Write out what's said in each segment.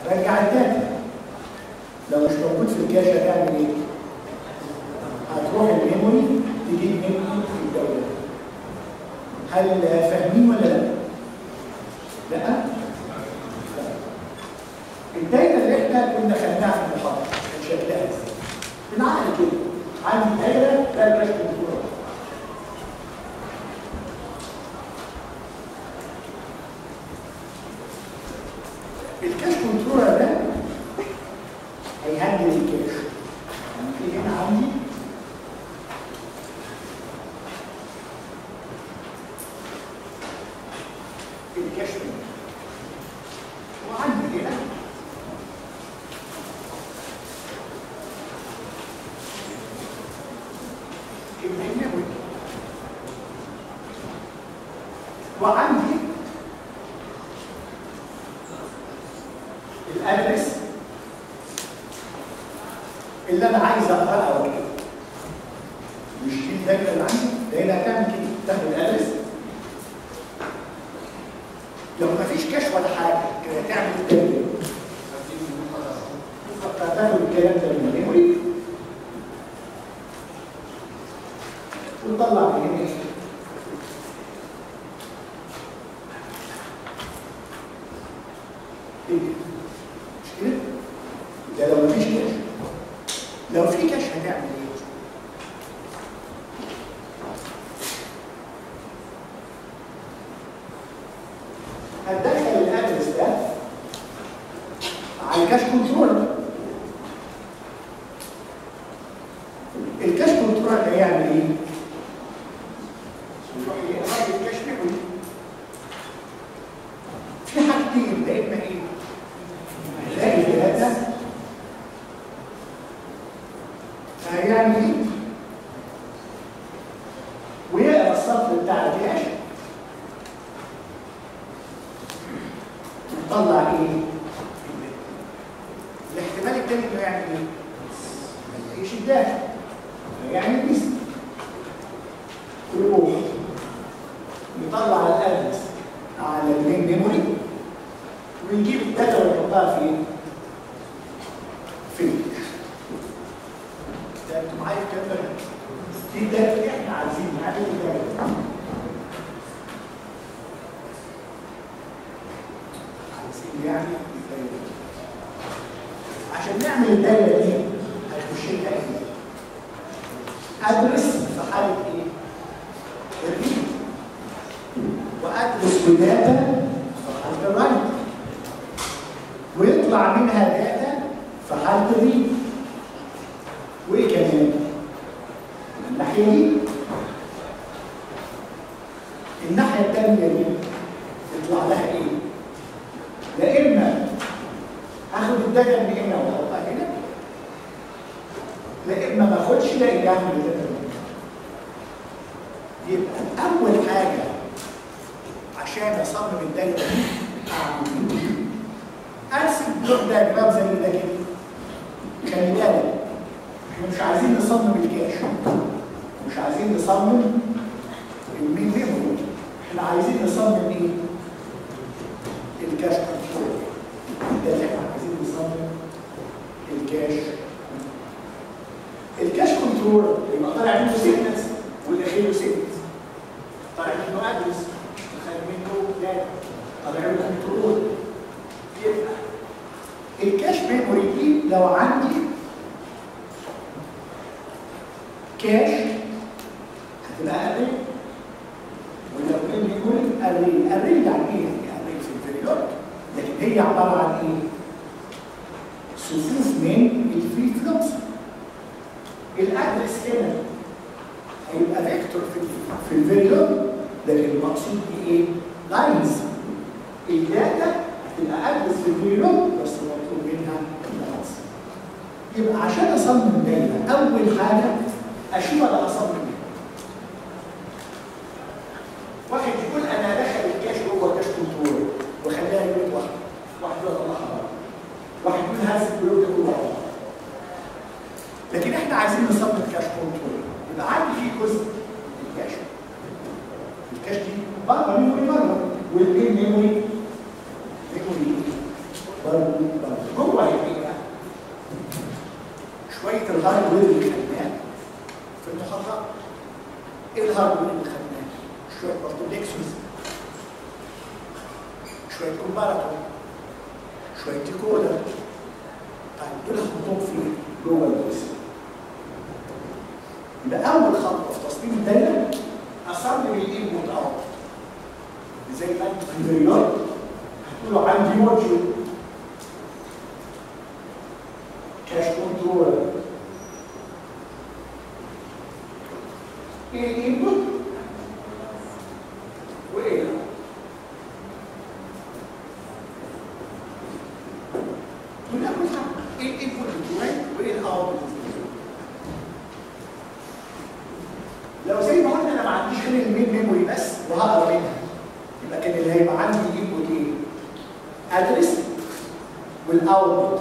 رجع الداتا لو مش موجود في الكاش هتعمل ايه؟ هتروح الميموري تجيب منه في الدوله هل فاهمين ولا لا؟ لا؟ لا الدايره اللي احنا كنا خدناها في المحاضره كان شكلها ازاي؟ بالعقل كده عندي دايره ده الكاش كنترول الكاش كنترولر ده هيهندل الكاش يعني في هنا عندي الكاش منه وعندي هنا الميموري وعندي الادرس اللي انا عايز اقراها واكتبها مش دي الدايره اللي عندي الدايره هتعمل كده تاخد الادرس لو مفيش كاش ولا حاجه كده تعمل الدايره هتاخد الكلام ده من الميموري وتطلع من هنا ايه ايه مش كده؟ ده لو مفيش كاش لو في كاش هتعمل ايه؟ هتدخل الادرس ده على الكاش كنترولر الكاش كنترولر ده يعمل ايه؟ يروح يقرا الكاش ميموري في حاجتين يا اما ايه؟ يلاقي ثلاثه فهيعمل ايه؟ ويقرا السطر بتاع الكاش ويطلع ايه؟ الاحتمال التاني انه يعمل ايه؟ ما يلاقيش الداتا فيعمل بيس ويروح يطلع الادرس على المين ميموري ويجيب الداتا ويحطها فين؟ فين؟ ده انتوا معايا الكلام ده؟ دي الداتا اللي احنا عايزين نعمل الداتا عايزين يعني الدايره عشان نعمل الدايره دي هتخش لها ايه؟ ادرس في حاله ايه؟ الريد وادرس بداتا في حاله الرايت ويطلع منها داتا في حاله الريد وايه كمان؟ الناحيه دي الناحيه الثانيه دي يطلع لها ايه؟ يا اما اخد الداتا من هنا واحطها هنا لا اما ما اخدش لا اما اخد الداتا من هنا يبقى اول حاجه عشان اصمم الدايره دي اعمل ايه؟ ارسم بلوك دايجرام زي ده كده خلي بالك احنا مش عايزين نصمم الكاش مش عايزين نصمم المين ميموري احنا عايزين نصمم ايه؟ الكاش كنترول ده اللي احنا عايزين نصمم الكاش الكاش كنترول يبقى طالع منه سيجنالز وداخله سيجنالز طالع منه ادرس خارج منه داتا طالع منه كنترول يبقى الكاش ميموري دي لو عندي كاش هتبقى اري ولو كان يكون اري اري يعني ايه؟ يعني اري في الفيريود لكن هي عباره عن ايه؟ صفوف من الفري فلوكس الادرس هنا هيبقى فيكتور في في الفيريود لكن المقصود بيه ايه؟ لاينز الداتا هتبقى ادرس في الفيريود بس مطلوب منها لاينز يبقى عشان اصمم داتا اول حاجه اشوف انا اصمم ايه واحد يقول انا دخل الكاش جوه كاش كنترول وخليها يونت واحد واحد يقول الله بره واحد يقول هذا البلوك ده كله على لكن احنا عايزين نصمم كاش كنترول يبقى عندي فيه جزء الكاش الكاش دي بره ميموري بره والمين ميموري ميموري بره بره شويه الهاردوير اللي خدناه في المحاضره ايه الهاردوير اللي خدناه؟ شويه برضه ليكسوس شويه كومباراتور شويه ديكودر طيب دول هنحطهم فين؟ جوه الجسم يبقى اول خطوه في تصميم الدايره اصمم الانبوت اوت زي ما انت في الرياض هتقول له عندي موديول كاش كنترول ايه الانبوت وايه الاوت دول اول حاجه ايه الانبوت بتوعي وايه الاوت لو زي ما قلنا انا ما عنديش غير المين ميموري بس وهقرا منها يبقى كان اللي هيبقى عندي انبوت ايه؟ ادرس والاوتبوت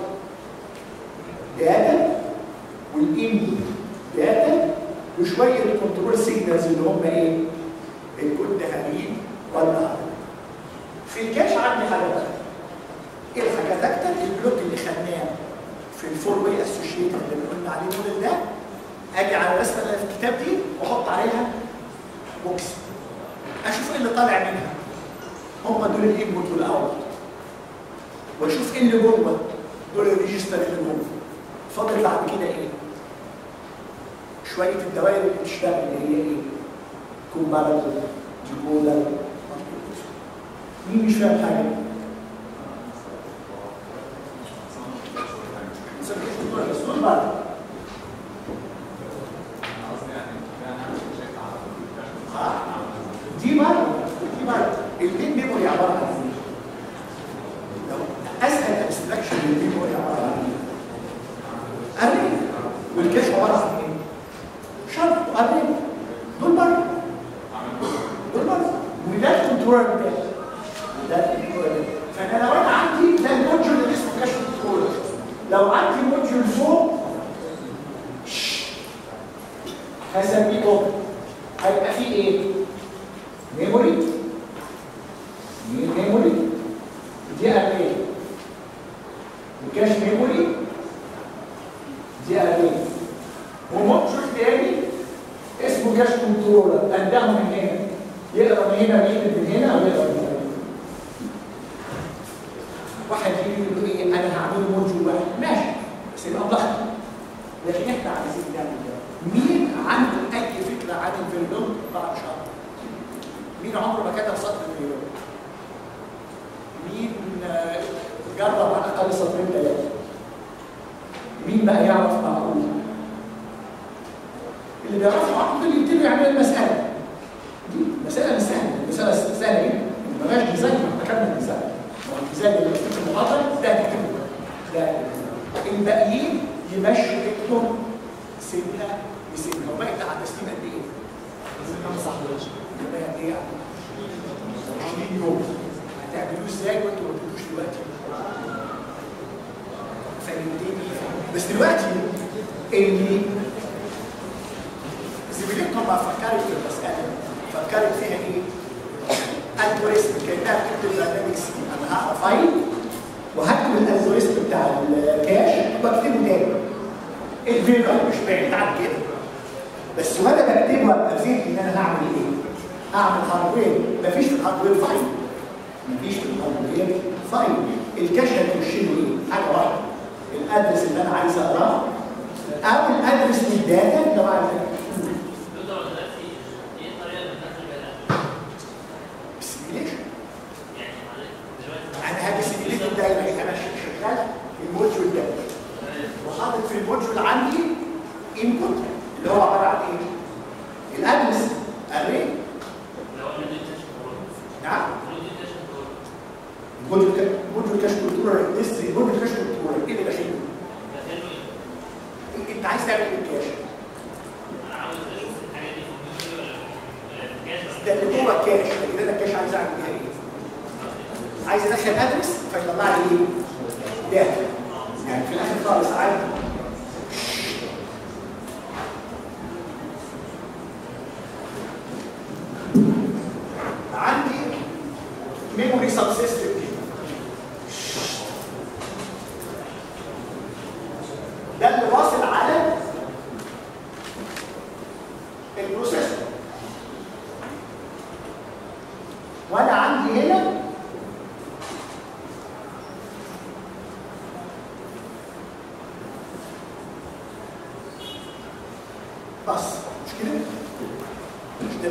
داتا والانبوت داتا وشويه كنترول سيجنالز اللي هم ايه؟ الكود حبيب ولا في الكاش عندي حاجه بقى ايه الحاجات اكتر البلوك اللي خدناه في الفور واي اسوشيت اللي قلنا عليه الموديل ده اجي على الرسمه اللي في الكتاب دي واحط عليها بوكس اشوف ايه اللي طالع منها هم دول الانبوت والاوت واشوف ايه اللي جوه دول الريجستر اللي جوه فاضل بعد كده ايه شويه الدوائر اللي بتشتغل اللي هي ايه كومباراتور ديكودر مين مش فاهم حاجه بس بعد دي مرة دي مرة المين ميموري عبارة عن ايه؟ لو اسهل ابستراكشن للميموري عبارة عن ايه؟ اري والكاش عبارة عن ايه؟ شرط اري دول مرة دول مرة وده الكنترول بتاعي ده الكنترول بتاعي فانا لو انا عندي ده الموديول اللي اسمه كاش كنترول لو عندي موديول فوق هسميه اوبن هيبقى فيه ايه؟ ميموري ميموري دي اري وكاش ميموري دي اري وموديول تاني اسمه كاش كنترولر انده من هنا يقرا من هنا ويكتب من هنا ويقرا من هنا واحد يجي يقول له ايه انا هعمل موديول واحد ماشي بس يبقى ضغط لكن احنا عايزين نعمل ده مين عنده اي فكره عن الفيرلون بعد شهر مين عمره ما كتب سطر الفيرلون مين آه، جرب على الاقل سطرين ثلاثه مين بقى يعرف معقول اللي بيعرف معقول اللي يبتدي يعمل المساله دي مساله مش سهله المساله سهله جدا ما فيهاش ديزاين احنا كتبنا ديزاين هو الديزاين اللي مكتوب في المحاضره ده تكتبه ده الباقيين يمشوا ايدهم سنه بسنه وبقت على التسليم قد ايه؟ صح يبقى قد ايه يعني؟ 20 يوم هتعملوه ازاي وانتوا ما بتقولوش دلوقتي؟ فهمتني بس دلوقتي اللي زميلتكم ما فكرت في المساله فكرت فيها ايه؟ الجوريزم كانها بتكتب برنامج سي انا هقرا فايل وهكتب الالجوريزم بتاع الكاش واكتبه تاني الفيرا مش بعيد عن كده بس وانا بكتبه ابقى فين ان انا هعمل ايه؟ هعمل هاردوير مفيش في الهاردوير فايل مفيش في الهاردوير فايل الكاش هيخش له ايه؟ حاجه واحده الادرس اللي انا عايز اقراه او الادرس من الداتا اللي بعد سيميليشن انا هاجي سيميليت الدايره انا شغال الموديول ده وحاطط في الموديول عندي انبوت اللي هو عباره عن ايه؟ الادرس اري نعم الموديول كا- الموديول كاش كنترولر لسه الموديول كاش كنترولر ايه اللي داخله؟ انت عايز تعمل ايه الكاش؟ ده اللي جوه الكاش لكن انا الكاش عايز اعمل بيها ايه؟ عايز ادخل ادرس فيطلع لي ايه؟ داتا يعني في الاخر خالص عندي عندي ميموري سب سيستم ده اللي واصل على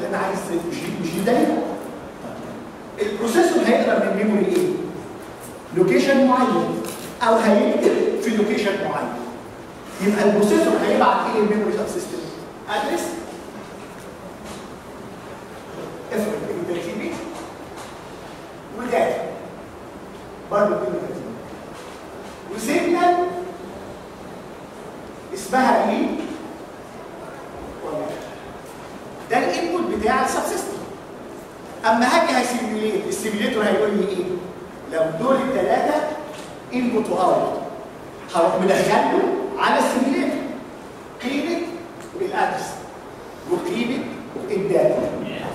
اللي انا عايز مش دي مش دي دايره البروسيسور هيقرا من الميموري ايه؟ لوكيشن معين او هيكتب في لوكيشن معين يبقى البروسيسور هيبعت ايه للميموري سب سيستم؟ ادرس افرض 32 بيت وداتا برضه 32 وسيجنال اسمها ايه؟ ده الانبوت بتاع السب سيستم اما هاجي هسيميوليت السيميوليتور هيقول لي ايه؟ لو دول الثلاثه انبوت واوت هروح مدخله على السيميوليتور قيمه الادرس وقيمه الداتا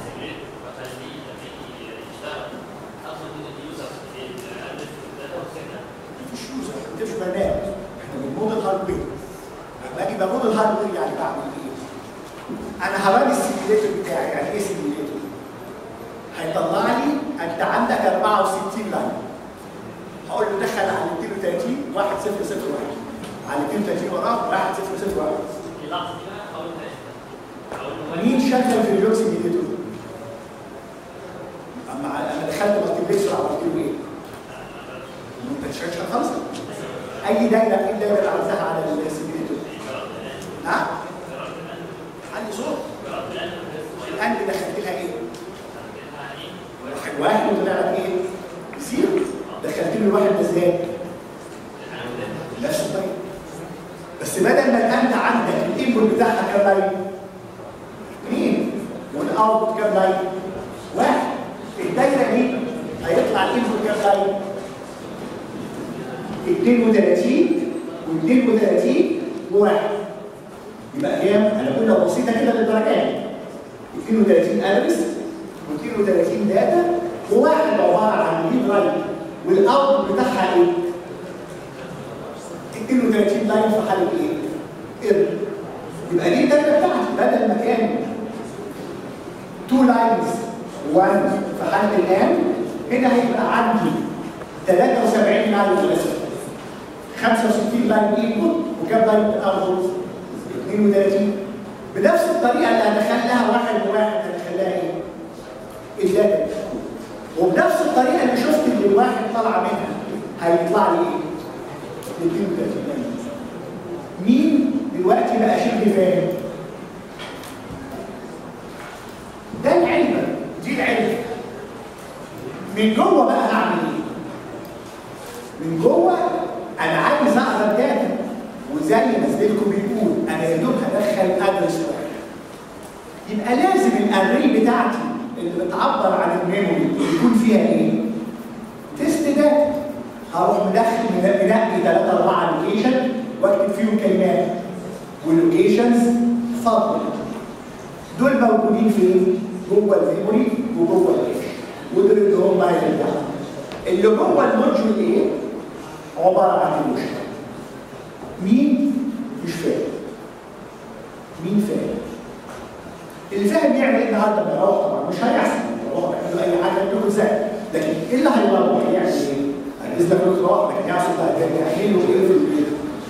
مفيش يوزر مفيش برنامج احنا بنمود الهاردوير لما اجي بمود الهاردوير يعني بعمل ايه؟ انا هوري السيميوليتور بتاعي يعني ايه سيميوليتور؟ هيطلع لي انت عندك 64 لاين هقول له دخل على 230 1001 على 230 وراه 1001 مين شغل في اللوكس سيميوليتور؟ اما انا دخلت مالتيبلكسر عملت له ايه؟ انت مش هتشغل خالص اي دايره ايه الدايره اللي عملتها على السيميوليتور؟ نعم عندي صوت الان دخلت لها ايه؟ واحد واحد وطلع لك ايه؟ زيرو دخلت له الواحد ده ازاي؟ نفس الطريقه بس بدل ما الان عندك الانبوت بتاعها كام لاين؟ اثنين والاوتبوت كام لاين؟ واحد الدايره دي هيطلع الانبوت كام لاين؟ 32 و32 وواحد يبقى كام؟ انا كلها بسيطه كده للدرجات 32 ادرس و32 داتا وواحد عباره عن ريد رايت والاوت بتاعها ايه؟ 32 لاين في حاله ايه؟ ايرور يبقى دي الداتا بتاعتي بدل ما كان 2 لاينز 1 في حاله الان هنا هيبقى عندي 73 لاين بس 65 لاين انبوت وكام لاين اوتبوت 32 بنفس الطريقه اللي هدخل لها واحد وواحد هدخل لها ايه؟ الداتا وبنفس الطريقه اللي شفت اللي الواحد طلع منها هيطلع لي ايه؟ 32 لاين مين دلوقتي بقى شبه فاهم؟ ده العلبه دي العلبه من جوه بقى هعمل ايه؟ من جوه انا عايز اقرا الداتا وزي ما زميلكم بيقول انا يا دوب هدخل ادرس واحد يبقى لازم الاري بتاعتي اللي بتعبر عن الميموري يكون فيها ايه؟ تيست داتا هروح مدخل منقي ثلاثة أربعة لوكيشن واكتب فيهم كلمات واللوكيشنز فاضية دول موجودين فين؟ جوه الميموري وجوه الكاش ودول اللي هم هيرجعوا اللي جوه الموديول ايه؟ عباره عن ايموشن مين مش فاهم مين فاهم اللي فاهم يعمل ايه النهارده لما يروح طبعا مش هيحصل يروح يعمل اي حاجه يقول ازاي لكن ايه اللي هيروح يعمل ايه؟ هينزل لك يروح لكن يحصل بقى تاني هيعمل له ايه في البيت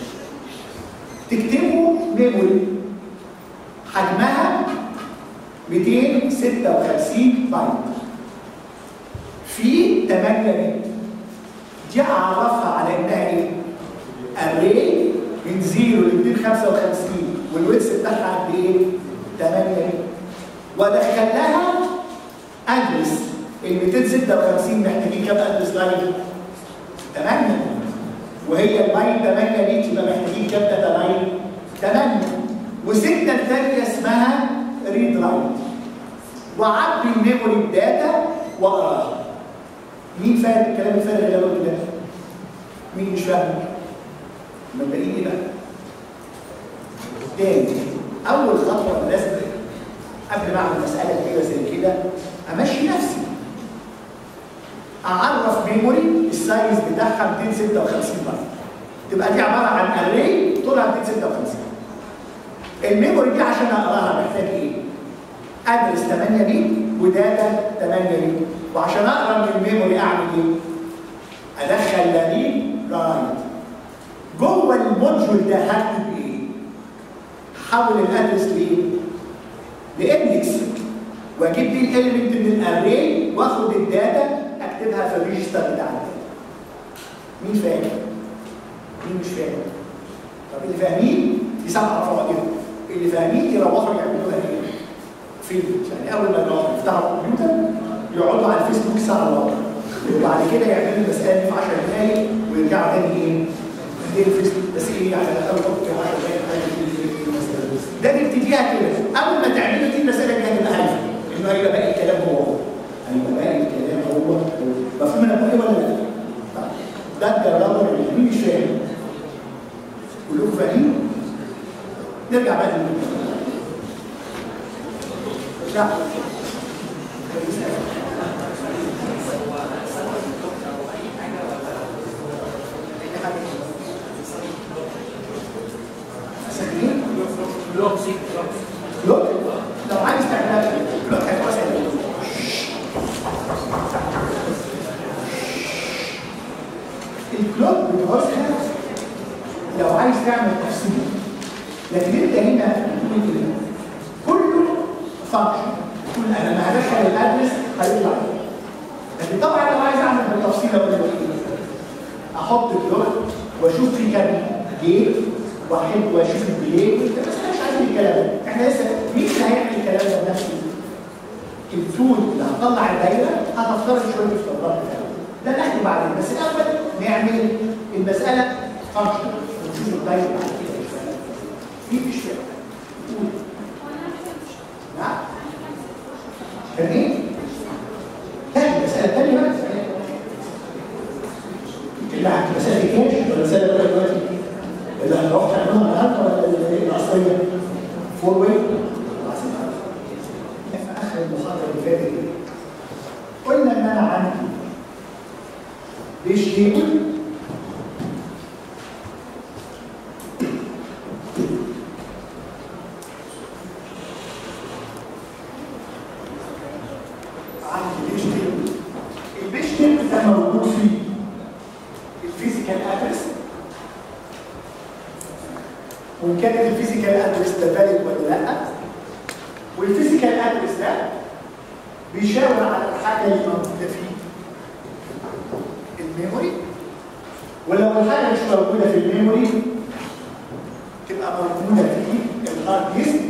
تكتبوا ميموري حجمها 256 بايت في 8 بت دي اعرفها على انها ايه؟ اري من 0 ل 255 والويتس بتاعها قد ايه؟ 8 بت وادخل لها ادرس ال 256 محتاجين كام ادرس لاين؟ 8 وهي اللاين 8 بت يبقى محتاجين كام داتا لاين؟ 8 وسته الثانيه اسمها ريد رايت وعبي الميموري بداتا واقراها مين فاهم الكلام الفارغ اللي انا قلته ده؟ مين مش فاهم؟ مبدئيا ايه بقى؟ تاني اول خطوه لازم قبل ما اعمل مساله كده زي كده امشي نفسي اعرف ميموري السايز بتاعها 256 بايت تبقى دي عباره عن اري طولها 256 الميموري دي عشان اقراها محتاج ايه؟ ادرس 8 بيت وداتا 8 بيت وعشان اقرا من الميموري اعمل ايه؟ ادخل لارين رايت جوه الموديول ده هكتب ايه؟ هحول الادرس لايه؟ لاندكس واجيب دي الاليمنت من الاري واخد الداتا اكتبها في الريجستر بتاع الداتا مين فاهم؟ مين مش فاهم؟ طب اللي فاهمين يسمعوا فوائدهم اللي فاهمين يروحوا يعملوها ايه؟ فيلم يعني اول ما يروحوا يفتحوا الكمبيوتر يقعدوا على الفيسبوك ساعه ورا وبعد كده يعملوا المساله دي في 10 دقايق ويرجعوا تاني ايه؟ دي الفيسبوك بس ايه يعني اول وقت في 10 دقايق ده نبتديها كده اول ما تعملوا دي المساله دي هتبقى عارفه انه هيبقى باقي الكلام هو هو هيبقى باقي الكلام هو هو مفهوم انا بقول ايه ولا لا؟ طيب ده الجرامر اللي مين مش فاهم كلكم فاهمين؟ نرجع بقى للموضوع لا بلوك سي لوك لو عايز تعملها لوك هتبقى سهله الكلوك بتعوزها لو عايز تعمل تفسير لكن انت هنا بتقول كده كله فانكشن كل انا ما هدخل الادرس هيطلع لكن طبعا لو عايز اعمل بالتفصيل اقول لك ايه احط كلوك واشوف في كام جيت واحد واشوف الديلي بس انا مش عايز الكلام ده احنا لسه مين اللي هيعمل الكلام ده بنفسه التول اللي هتطلع الدايره هتفترض شويه افتراضات ده ناخده بعدين بس الاول نعمل المساله فانكشن ونشوف الدايره بعد كده بيشتغل في مش فاهم قول نعم كان ايه؟ لا المساله الثانيه بقى اللي عند مساله كاش ولا مساله بقى دلوقتي اللي هنروح نعملها النهارده ولا اللي الاصليه؟ فور واي في اخر المحاضره اللي فاتت دي قلنا ان انا عندي بيش تيبل عندي بيش تيبل البيش تيبل ده موجود فيه الفيزيكال ادرس وان كانت الفيزيكال ادرس ده فاليد ولا لا والفيزيكال ادرس ده بيشاور على الحاجه اللي موجوده فيه الميموري ولو الحاجه مش موجوده في الميموري تبقى موجوده في الهارد ديسك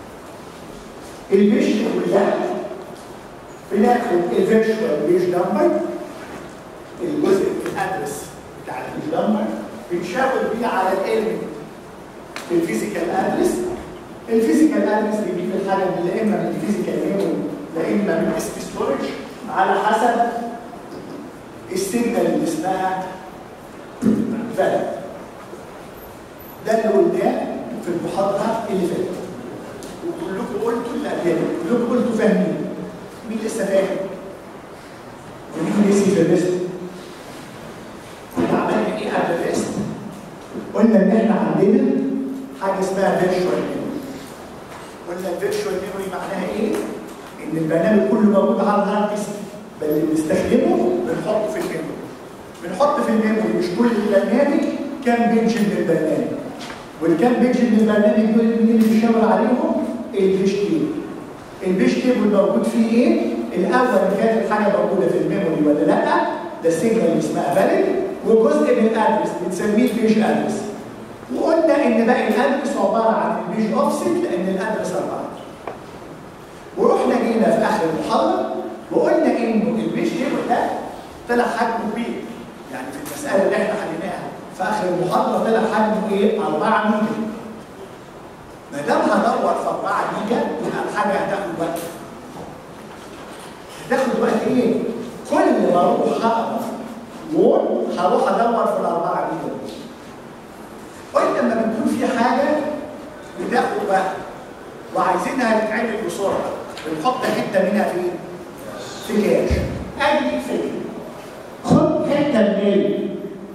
البيش كلها بناخد الفيرتشوال بيج نمبر الجزء الادرس بتاع البيج نمبر بنشاور بيه على الالمنت في الفيزيكال ادرس الفيزيكال ادرس بيجيب الحاجه من لا اما من الفيزيكال ميموري لا اما من اس ستورج على حسب السيجنال اللي اسمها فاليد ده اللي قلناه في المحاضره اللي فاتت وكلكم قلتوا اللي قبلها كلكم قلتوا فاهمين مين لسه فاهم؟ ومين نسي في الريست؟ احنا عملنا ايه قبل الريست؟ قلنا ان احنا عندنا حاجه اسمها فيرتشوال ميموري قلنا الفيرتشوال ميموري معناها ايه؟ ان البرنامج كله موجود على الهارد ديسك بل اللي بنستخدمه بنحطه في الميموري بنحط في الميموري مش كل البرنامج كام بيج من البرنامج والكام بيج من البرنامج دول مين اللي بيشاور عليهم؟ البيج تيبل البيج تيبل موجود فيه ايه؟ الاول كانت الحاجه موجوده في الميموري ولا لا؟ ده السيجنال اللي اسمها فاليد وجزء من الادرس بنسميه البيج ادرس وقلنا ان باقي الادرس عباره عن البيج اوفست لان الادرس اربعه ورحنا جينا في اخر المحاضره وقلنا انه البيج تيبل ده طلع حجمه كبير يعني في المساله اللي احنا حليناها في اخر المحاضره طلع حجمه ايه 4 ميجا ما دام هدور في 4 ميجا يبقى الحاجه هتاخد وقت هتاخد وقت ايه كل ما اروح اقف وون هروح ادور في الاربعه ميجا قلت لما بيكون في حاجه بتاخد وقت وعايزينها تتعمل بسرعه بنحط حته منها فين؟ في كاش ادي فكره خد حته من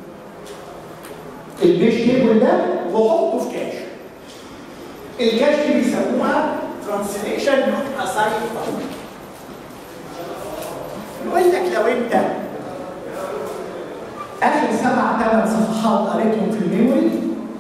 البيش تيبل ده وحطه في كاش الكاش دي بيسموها ترانسليشن نوت اساين يقول لك لو انت اخر سبع ثمان صفحات قريتهم في الميموري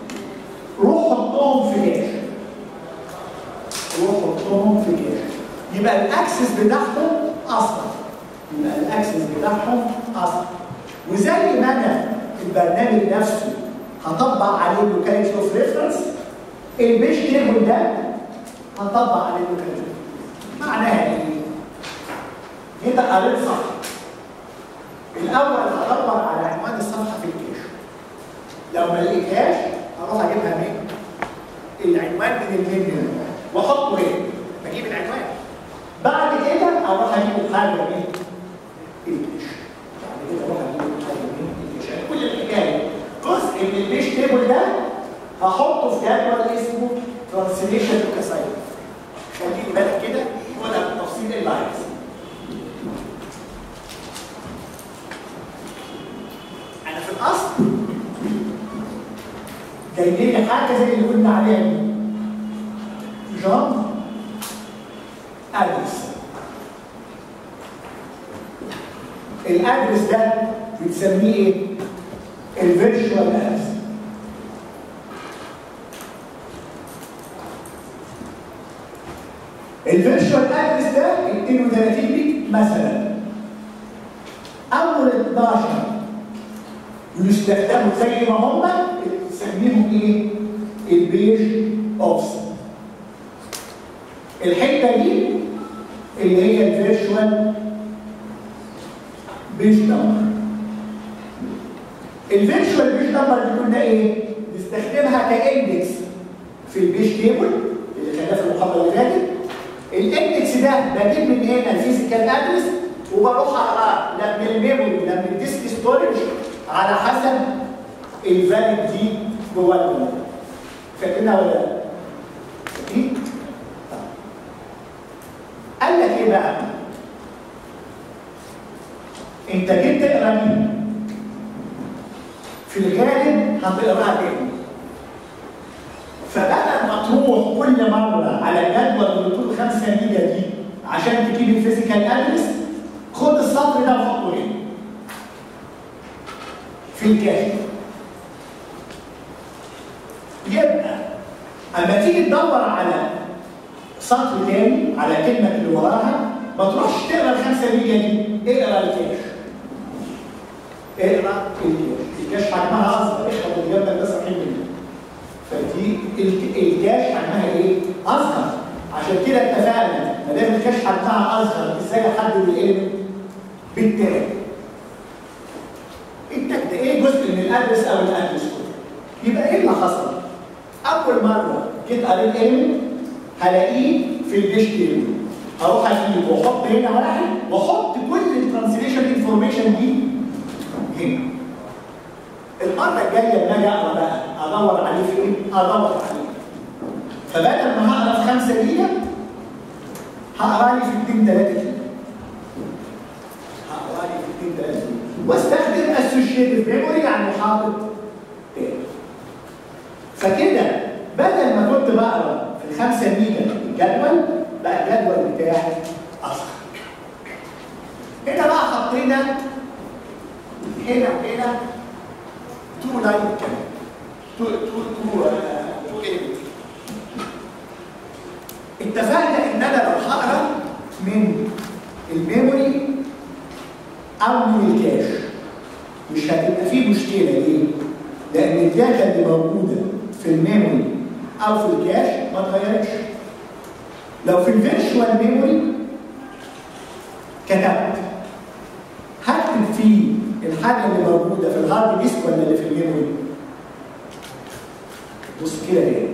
روح حطهم في كاش روح حطهم في كاش يبقى الاكسس بتاعهم اصغر يبقى الاكسس بتاعهم اصغر وزي ما انا البرنامج نفسه هطبق عليه لوكاليتي اوف ريفرنس البيج تيبل ده هطبق عليه لوكاليتي معناها ايه؟ جيت قريت صفحه الاول هدور على عنوان الصفحه في الكاش لو ما لقيتهاش هروح اجيبها من العنوان من المنيو واحطه هنا بجيب العنوان بعد كده اروح اجيب الحاجه من الكاش بعد كده اروح اجيب الحاجه من الكاش يعني كل الحكايه جزء من البيش تيبل ده هحطه في جدول اسمه ترانسليشن تو كاسايد خليني بالك كده هو ده تفصيل اللاينز انا في الاصل جاي لي حاجه زي اللي قلنا عليها دي جون ادرس الادرس ده بتسميه ايه؟ الفيرتشوال ادرس الفيرتشوال ادرس ده 32 بيت مثلا اول 12 يستخدموا زي ما هم تسميهم ايه؟ البيج اوفست الحته دي اللي هي الفيرتشوال بيج نمبر الفيرتشوال بيج نمبر دي قلنا ايه؟ نستخدمها كاندكس في البيج تيبل اللي خدناه في المحاضره اللي فاتت الاندكس ده بجيب من هنا الفيزيكال ادرس وبروح اقراه لا من الميموري لا من الديسك ستورج على حسب الفاليد دي جوه الميموري فاكرينها ولا لا؟ فاكرين؟ قال لك ايه بقى؟ انت جيت تقرا دي في الغالب هتقراها تاني فبدل ما تروح كل مره على جدول بطول 5 ميجا دي عشان تجيب الفيزيكال ادرس خد السطر ده وحطه هنا في الكاش يبقى اما تيجي تدور على سطر تاني على كلمه اللي وراها ما تروحش تقرا الخمسه ميجا دي اقرا الكاش اقرا الكاش الكاش حجمها اصغر اخد اللي جنبك ده صحيح منه فدي الكاش حجمها ايه؟ اصغر عشان كده اتفقنا ما دام الكاش حجمها اصغر ازاي احدد الاليمنت؟ بالتالي انت ده ايه جزء من الادرس او الادرس كله يبقى ايه اللي حصل؟ اول مره جيت قريت اليمنت هلاقيه في الديش تيبل هروح اجيب واحط هنا واحد واحط كل الترانسليشن انفورميشن دي هنا المره الجايه لما اجي اقرا بقى ادور عليه فين؟ ادور عليه فبدل ما هقرا في 5 جيجا هقرا لي في 2 3 جيجا هقرا لي في 2 3 جيجا واستخدم اسوشيتيف ميموري يعني حاطط تاني فكده بدل ما كنت بقرا في الخمسة ميجا الجدول بقى الجدول بتاعي اصغر هنا بقى حطينا هنا وهنا تو لاين كمان تو تو تو تو ايلمنت اتفقنا ان انا لو هقرا من الميموري او من الكاش مش هتبقى فيه مشكله ليه؟ لان الداتا اللي موجوده في الميموري او في الكاش ما اتغيرتش لو في الفيرتشوال ميموري كتبت هكتب فيه الحاجه اللي موجوده في الهارد ديسك ولا اللي في الميموري بص كده ليه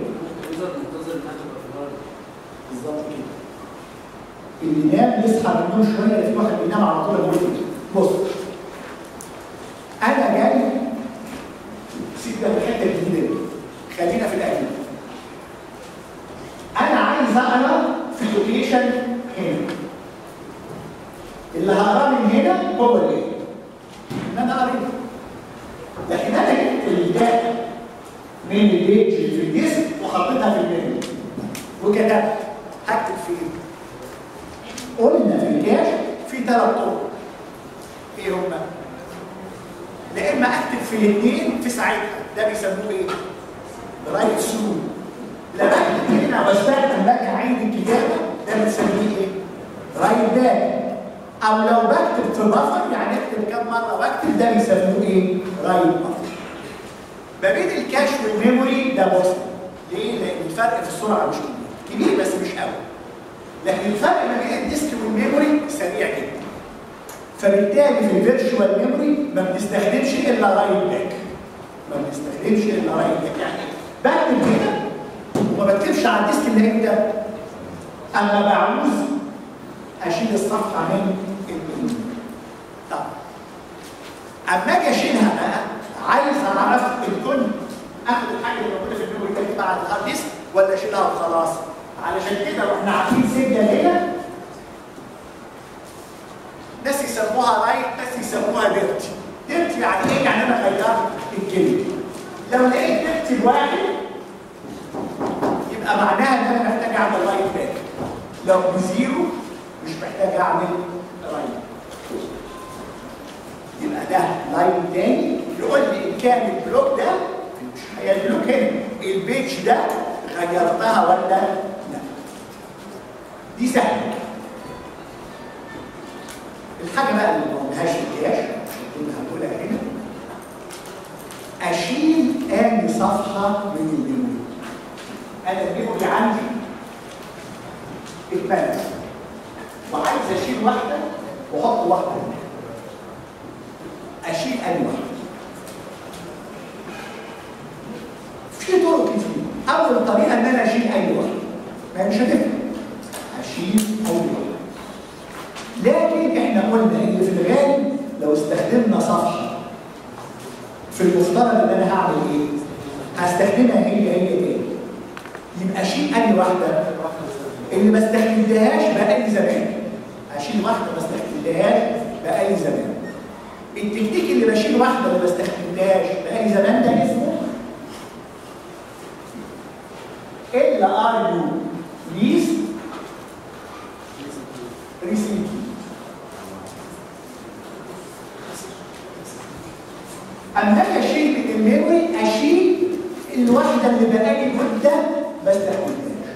بالظبط كده اللي نام يصحى من النوم شويه في واحد بينام على طول يقول بص انا جاي سيب ده الحته الجديده دي خلينا في القديم انا عايز اقرا في اللوكيشن هنا اللي هقراه من هنا هو الايه؟ ان انا قريت لكن انا جبت الداتا من البيج اللي في الجسم وحطيتها في المنيو وكتبت هكتب فين؟ قلنا في الكاش في ثلاث طرق ايه هما؟ لا اما اكتب في الاثنين في ساعتها ده بيسموه ايه؟ رايت ثرو لا بكتب هنا واستخدم لك عين الكتابه ده بنسميه ايه؟ رايت باك او لو بكتب في بفر يعني اكتب كام مره واكتب ده بيسموه ايه؟ رايت بفر ما بين الكاش والميموري ده بوست ليه؟ لان الفرق في السرعه مش كبير كبير بس مش قوي لكن الفرق ما بين الديسك والميموري سريع جدا فبالتالي في الفيرتشوال ميموري ما بنستخدمش الا رايت باك ما بنستخدمش الا رايت باك يعني بكتب كده وما بكتبش على الديسك اللي امتى اما بعوز اشيل الصفحه من الميموري طب اما اجي اشيلها بقى عايز اعرف ان كنت اخد الحاجه اللي موجوده في الميموري تاني على الهارد ديسك ولا اشيلها وخلاص علشان كده واحنا عاملين سجه هنا ناس يسموها رايت ناس يسموها ديرتي ديرتي يعني ايه؟ يعني انا غيرت الكلمه لو لقيت ديرتي الواحد يبقى معناها ان انا محتاج اعمل رايت باك لو بزيرو مش محتاج اعمل رايت يبقى ده لاين تاني يقول لي ان كان البلوك ده مش هيدلوك هنا البيج ده غيرتها ولا لا دي سهله الحاجه بقى اللي ما قلناهاش في الكاش اللي هنقولها هنا اشيل اني صفحه من الميموري انا الميموري عندي اتملى وعايز اشيل واحده واحط واحده هنا اشيل اني واحده في طرق كتير اول طريقه ان انا اشيل اي واحده ما مش هتفرق اشيل اي واحده لكن احنا قلنا ان في الغالب لو استخدمنا صفحه في المفترض ان انا هعمل ايه؟ هستخدمها هي هي تاني يبقى اشيل اني واحده اللي ما استخدمتهاش بقالي زمان اشيل واحده ما استخدمتهاش بقالي زمان التكنيك اللي بشيل واحده اللي ما استخدمتهاش بقالي زمان ده اسمه ال ار يو ليست ريسيت اما اجي اشيل من الميموري اشيل الواحده اللي بقالي مده ما استخدمتهاش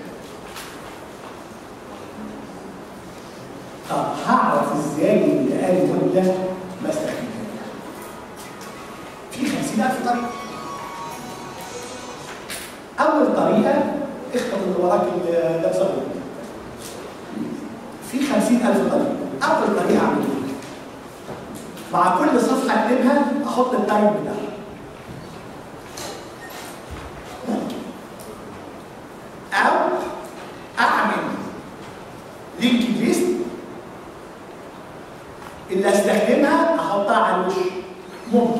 طب هعرف ازاي ان بقالي مده ما استخدمتهاش في 50000 طريقه اول طريقه اخطب اللي وراك ده بصبر في 50000 طريقه اول طريقه اعمل ايه مع كل صفحه اكتبها احط التايم بتاعها او اعمل لينك ليست اللي استخدمها احطها على الوش ممكن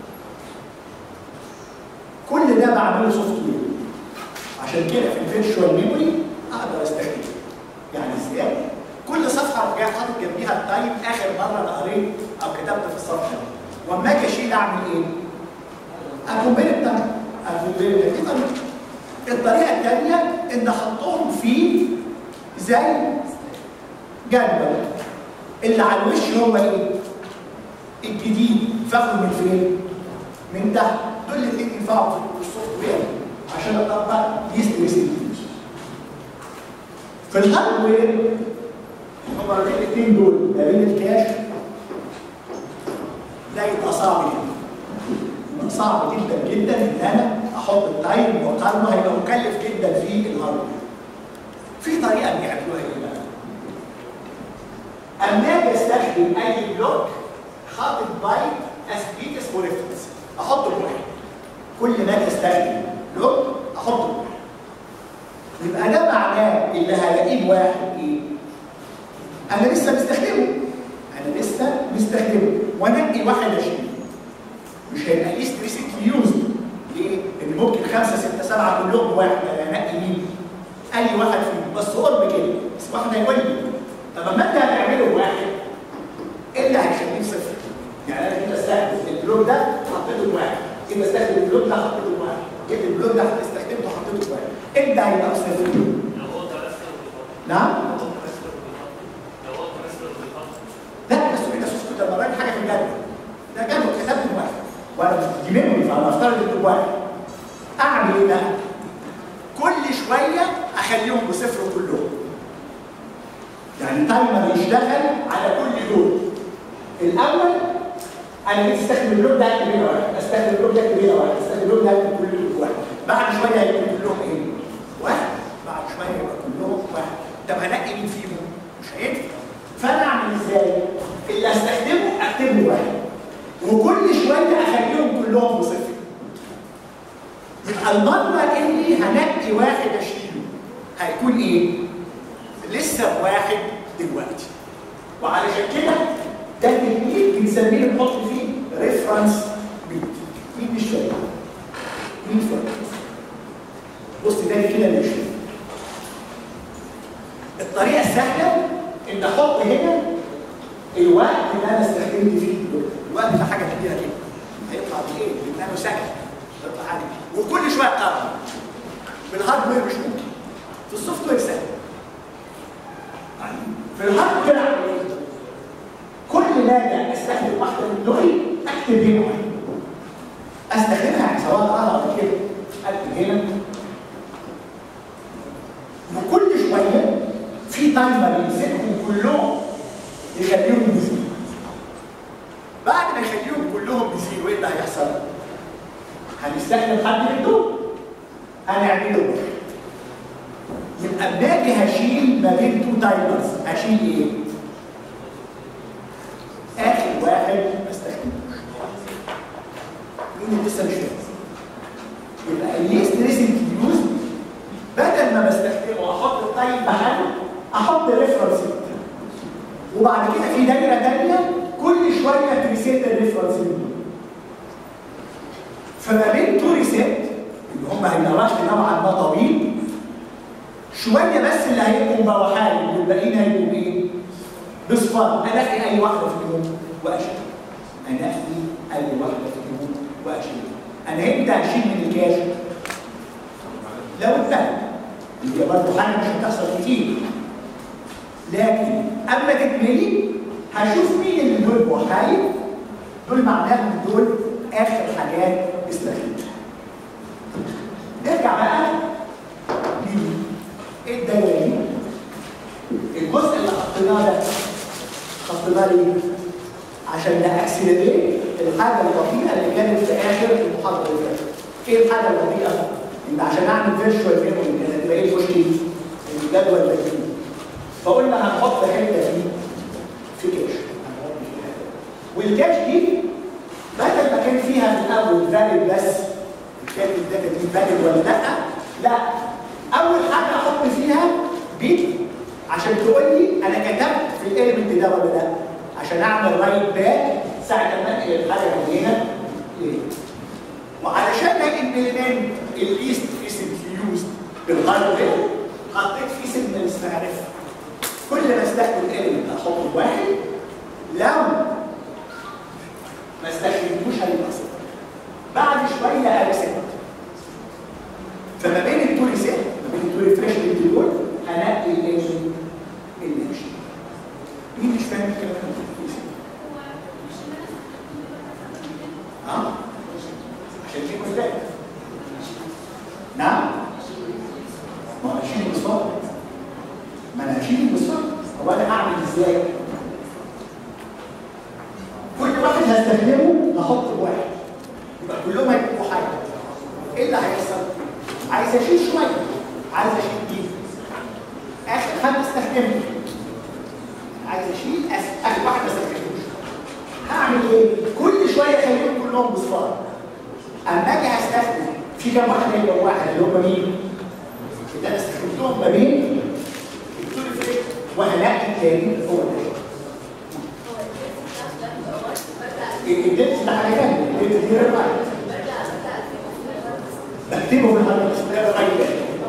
كل ده بعمله سوفت وير عشان كده في الفيرتشوال ميموري اقدر استخدمه يعني ازاي كل صفحه رجعت حاطط جنبيها التايم اخر مره انا قريت او كتبت في الصفحه دي واما اجي اشيل اعمل ايه؟ اكمبير التايم اكمبير دي طريقه الطريقه الثانيه ان احطهم في زي جدول اللي على الوش هو ايه؟ الجديد فاخده من فين؟ من تحت دول الاثنين ينفعوا في السوفت وير عشان اطبق ليست ريسيبيوز في الهاردوير هما الاثنين دول ما بين الكاش ده يبقى صعب جدا يبقى صعب جدا جدا ان انا احط التايم واقارنه هيبقى مكلف جدا في الهاردوير في طريقه بيعملوها ايه بقى؟ اما اجي استخدم اي بلوك حاطط بايت اس بي اسمه ريفرنس احطه بواحد كل ما اجي استخدم بلوك احطه بواحد يبقى ده معناه اللي هلاقيه بواحد ايه؟ انا لسه مستخدمه انا لسه مستخدمه وانقي واحد اشيله مش هيبقى ليست ريسيت يوز ليه؟ ان ممكن خمسه سته سبعه كلهم بواحد انا انقي مين؟ اي واحد فيهم بس قرب كده بس واحد هيقول لي طب اما انت هتعمله بواحد ايه اللي هيخليه صفر؟ يعني انا جيت استخدم البلوك ده حطيته بواحد جيت استخدم البلوك ده حطيته بواحد جيت البلوك ده استخدمته حطيته بواحد امتى هيبقى بصفر؟ نعم؟ لا بس احنا كنت مرات حاجه في الجدول ده جدول كتبت بواحد وانا دي ميموري فانا افترض انه بواحد اعمل ايه بقى؟ كل شويه اخليهم بصفر كلهم يعني تايمر يشتغل على كل دول الاول انا جيت استخدم اللون ده اكتب هنا واحد استخدم اللون ده اكتب هنا واحد استخدم اللون ده اكتب كل دول واحد بعد شويه هيبقوا كلهم ايه؟ واحد بعد شويه يبقى كلهم واحد طب هنقي مين فيهم؟ مش هينفع فانا اعمل ازاي؟ اللي استخدمه اكتب له واحد وكل شويه اخليهم كلهم بصفر يبقى المره اللي هنقي واحد اشيله هيكون ايه؟ لسه بواحد دلوقتي وعلشان كده ده تكنيك بنسميه نحط فيه ريفرنس بيت مين مش فاهم؟ مين فاهم؟ بص ده كده مش فاهم الطريقه السهله ان احط هنا الوقت اللي انا استخدمت فيه دول الوقت ده حاجه كبيره كده هيطلع بايه؟ بالنانو سكند يطلع حاجه وكل شويه قرب بالهاردوير مش ممكن في السوفت وير سهل في الهاردوير أعمل إيه؟ كل ما اجي استخدم واحده من دول اكتب هنا واحد استخدمها سواء اقراها ولا كده اكتب هنا وكل شويه في تايمر يمسكهم كلهم يخليهم بزيرو بعد ما يخليهم كلهم بزيرو ايه اللي هيحصل؟ هنستخدم حد من دول هنعمله واحد يبقى باجي هشيل ما بين تو تايمرز هشيل ايه؟ اخر واحد ما استخدموش مين اللي لسه مش فاهم؟ يبقى الليست ريسنت يوز بدل ما بستخدمه احط التايم محله احط ريفرنس وبعد كده في دايره ثانيه كل شويه تريسيت الريفرنس فما بين تو ريسيت اللي هم هيبقى رشد نوعا ما طويل شويه بس اللي هيبقوا مبوحات والباقيين هيبقوا بايه؟ بصفار انقي اي واحده فيهم واشيل انقي اي واحده فيهم واشيل انا امتى اشيل من الكاش؟ لو انتهت اللي هي برضه حاجه مش هتحصل كتير لكن اما تكملي هشوف مين اللي دول بوحايد دول معناهم دول اخر حاجات استخدمتها نرجع بقى ايه الدايره دي؟ الجزء اللي حطيناه ده حطيناه ليه؟ عشان نأكسلريت الحاجه البطيئه اللي كانت في اخر المحاضره اللي فاتت. ايه الحاجه البطيئه؟ ان عشان اعمل فيرشوال ميموري كانت تبقى ايه المشكله؟ الجدول ده فيه. فقلنا هنحط حته فيه في كاش. هنحط فيها. والكاش دي بدل ما كان فيها في الاول فاليد بس كانت الداتا دي فاليد ولا لا؟ لا اول حاجه احط فيها بيت عشان تقول لي انا كتبت في الاليمنت ده ولا لا عشان اعمل رايت باك ساعه ما انقل الحاجه من هنا لهنا وعلشان امبلمنت الليست اسم يوز بالهاردوير حطيت فيه سيجنال اسمها ريف كل ما استخدم الاليمنت احط واحد لو ما استخدمتوش هيبقى صفر بعد شويه ارسل فما بين التو ريسيت ما بين التو ريفريش دول هنقي الايه اللي ماشي مين مش فاهم الكلام ده اه عشان في كلات نعم ما هو اشيل المصفار ما انا اشيل المصفار هو انا اعمل ازاي كل واحد هستخدمه هحط بواحد يبقى كلهم هيبقوا حاجه ايه اللي هيحصل عايز اشيل شويه عايز اشيل دي اخر حد استخدمه عايز اشيل أس- اخر واحد ما استخدموش هعمل ايه كل شويه اخليهم كلهم بصفار اما اجي هستخدم في كام واحد هيبقى واحد اللي هم مين اللي انا استخدمتهم ما بين التول فريك وهلاقي التاني هو ده الدبس ده حاجه ثانيه الدبس دي ريفايت بكتبه في الهارد ديسك ده ريفايت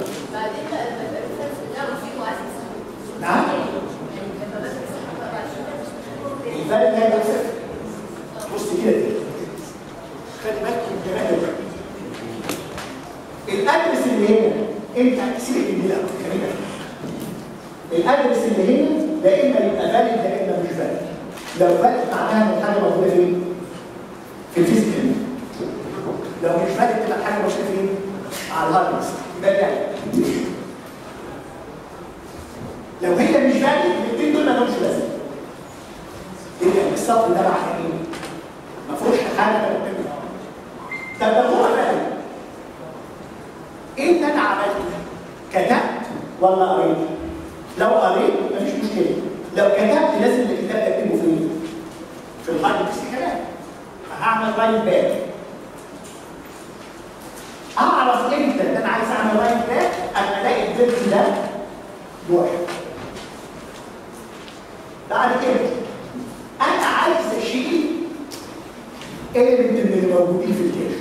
نعم الفرق ده يبقى صفر بص كده دي خلي بالك من الكلام ده الادرس اللي هنا انت سيبك من دي الاول خلينا الادرس اللي هنا ده اما يبقى فاليد ده اما مش فاليد لو فاليد معناها ان الحاجه موجوده فين؟ في الفيزيكال لو مش فاليد تبقى الحاجه موجوده فين؟ على الهارد ديسك يبقى ده لو هي مش فاليد الاثنين لهمش لازمه ليه؟ السطر ده معناه ايه؟ ما فيهوش حاجه بتكتبها طب لو هو فاهم ايه اللي انا عملته؟ كتبت ولا قريت؟ لو قريت مفيش مشكله لو كتبت لازم الكتاب ده اكتبه فين؟ في الهايبكس كمان هعمل رايت باك اعرف امتى ان انا عايز اعمل رايت باك اما الاقي الفيرس ده واحد بعد كده انا عايز اشيل element من اللي موجودين في الكاش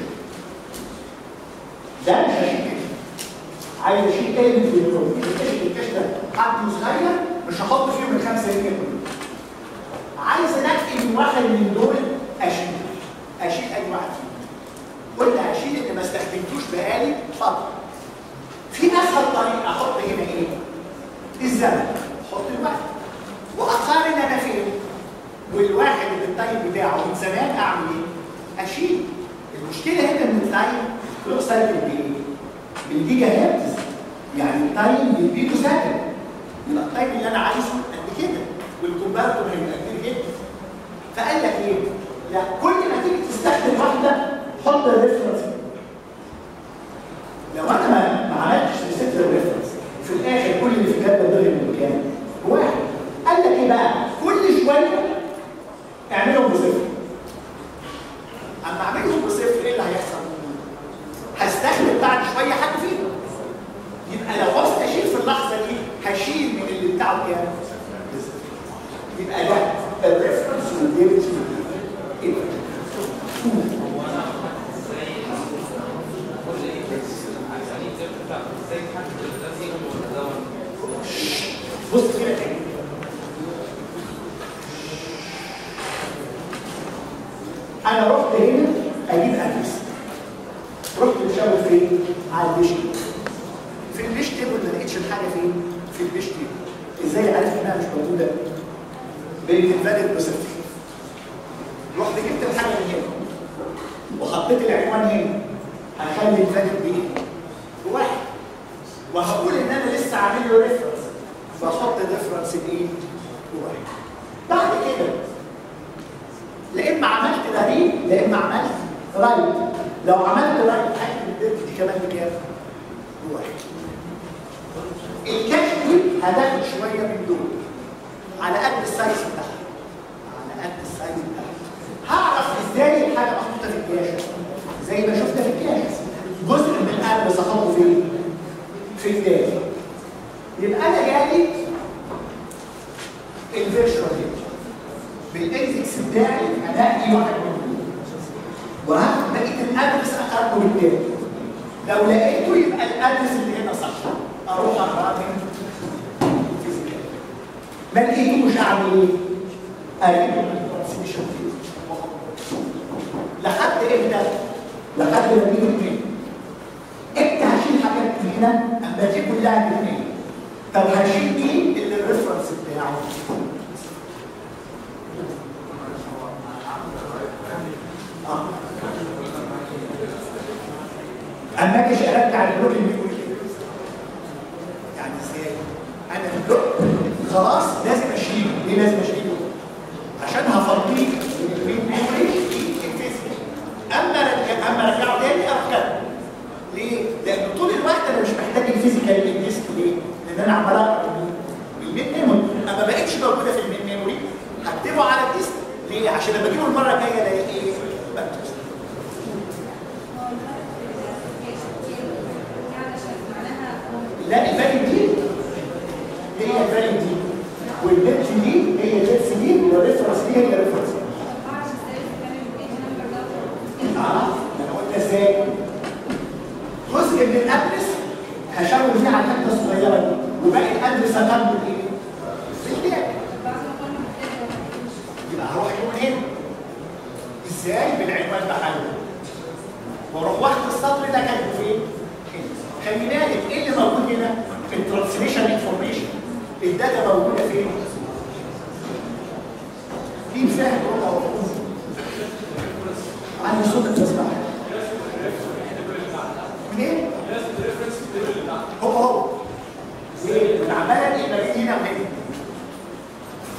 ده مش هشيل كده عايز اشيل element من اللي موجودين في الكاش الكاش ده حجمه صغير مش هحط فيه من خمسه جنيه عايز انقي من واحد من دول اشيل اشيل اي واحد فيهم قلت هشيل اللي ما استخدمتوش بقالي فتره في اسهل طريقه احط هنا ايه؟ الزمن احط الوقت واقارن انا فين والواحد اللي التايم بتاعه من زمان اعمل ايه؟ اشيل المشكله هنا ان التايم له سايكل بايه؟ بالجيجا هرتز يعني التايم بيديله سايكل يبقى التايم اللي انا عايزه قد كده والكومبارتور هيبقى كبير جدا فقال لك ايه؟ لا كل ما تيجي تستخدم واحده حط الريفرنس لو انا ما ما عملتش ريست الريفرنس في الاخر كل اللي في الجدول ده من كام؟ واحد قال لك ايه بقى؟ كل شويه اعملهم بصفر اما اعملهم بصفر ايه اللي هيحصل؟ هستخدم بعد شويه حاجه فيهم يبقى لو عاوز اشيل في اللحظه دي هشيل من اللي بتاعه كام؟ يبقى ده الريفرنس والديرتي بص كده تاني انا رحت هنا اجيب ادرس رحت مشاور فين؟ على البيش في البيش تيبل ما لقيتش الحاجه فين؟ في البيش تيبل ازاي عرفت انها مش موجوده؟ بالانفاليد بروسيس رحت جبت الحاجه من هنا وحطيت العنوان هنا هخلي الفاليد بايه؟ بواحد وهقول ان انا لسه عامل له ريفرنس فاحط الريفرنس بايه؟ بواحد بعد كده لا اما عملت غريب لا اما عملت رايت لو عملت رايت هكتب الديرت دي كمان بكام؟ بواحد الكاش دي هتاخد شويه من دول على قد السايز بتاعها على قد السايز بتاعها هعرف ازاي الحاجه محطوطه في الكاش زي ما شفنا في الكاش جزء من القلب سقطه فين؟ في الكاش يبقى انا جاي الفيرشوال بالاكزكس بتاعي هلاقي واحد منهم وهاخد بقيه الادرس اقارنه بالتاني لو لقيته يبقى الادرس اللي هنا صح اروح اقرا ما لقيتوش اعمل ايه؟ اجيب الترانسميشن لحد امتى؟ لحد ما نيجي اثنين امتى هشيل حاجات من هنا؟ اما دي كلها اثنين طب هشيل ايه اللي الريفرنس بتاعه؟ آه. اما اجي ارجع البلوك اللي بيقول كده يعني ازاي؟ انا البلوك خلاص لازم اشيله ليه لازم اشيله؟ عشان هفضيه من ميموري الفيزيكال اما رجع اما ارجعه تاني اروح كده ليه؟ لان طول الوقت انا مش محتاج الفيزيكال الديسك ليه؟ لان انا عمال اقرا المين ميموري اما ما بقتش موجوده في المين ميموري هكتبه على الديسك ليه؟ عشان لما اجيبه المره الجايه الاقي ايه؟ بكتب لا الفاليو دي هي الفاليو دي والبيتش دي هي البيتش دي والريفرنس دي هي الريفرنس اه انا قلت ازاي جزء من الادرس هشاور فيه على الحته الصغيره دي وباقي الادرس هكمل ايه؟ في الكتاب يبقى هروح يكون هنا ازاي بالعنوان بحاله واروح واخد السطر ده كاتبه فين؟ خلي بالك ايه اللي موجود هنا؟ الترانسميشن انفورميشن الداتا موجوده فين؟ مين فاهم ربع وحكومه؟ عندي صوت بسمع منين؟ هو هو ليه؟ من عمال يبقى هنا وهنا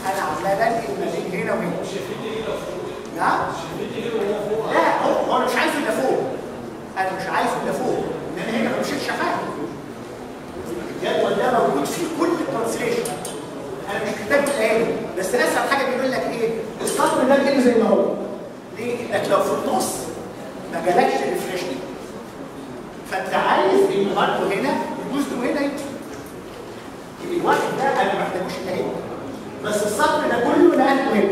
انا مش عايزه الا فوق لان هنا ما بشيلش حاجه الجدول ده موجود فيه كل الترانسليشن انا مش محتاج الاقي بس اسهل حاجه بيقول لك ايه السطر ده كده زي ما هو ليه؟ انك لو في النص ما جالكش ريفريشنج فانت عايز ان برضه هنا الجزء هنا يبقى الواحد ده انا ما محتاجوش الاقي بس السطر ده كله نقلته هنا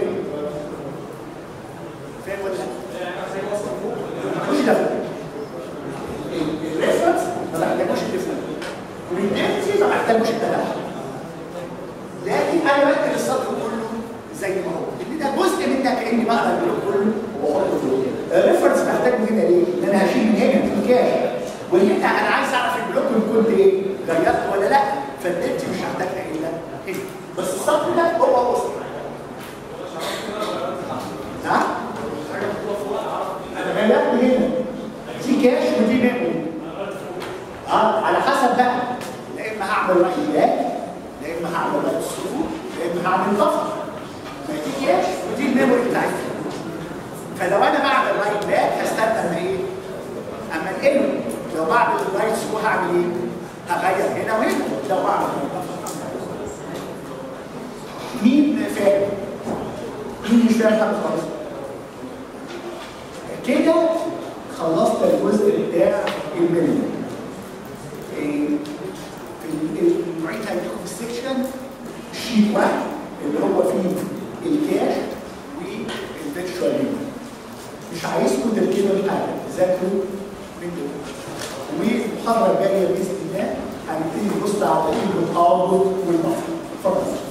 فاهم ولا لا؟ مش ده الريفرنس ما بحتاجوش الريفرنس والدنسي ما بحتاجوش التدخل لكن انا بكتب السطر كله زي ما هو ان ده جزء من ده كاني بقرا البلوك كله وبحطه فوق الريفرنس محتاجه هنا ليه؟ ان انا هشيل من هنا في كام وهنا انا عايز اعرف البلوك اللي كنت ايه؟ غيرت ولا لا فالدنسي مش هحتاجها الا هنا بس السطر ده هو هو السطر نعم؟ انا غيرت هنا دي كاش ودي ميموري اه على حسب بقى لا اما هعمل راي باك لا اما هعمل راي ثرو لا اما هعمل بفر ما دي كاش ودي الميموري بتاعتي فلو انا بعمل راي باك هستنى اما ايه؟ اما انقله لو بعمل الراي ثرو هعمل ايه؟ هغير هنا وهنا لو بعمل مين فاهم؟ مين مش فاهم حاجه خالص؟ كده خلصت الجزء بتاع المنيو إيه، في المعيد هيديكم في السكشن شيت واحد اللي هو فيه الكاش والفيرتشوال ميموري مش عايزكم تركبوا حاجه ذاكروا من دول والمحاضره الجايه باذن الله هنبتدي نبص على الانبوت اوتبوت والبفر اتفضل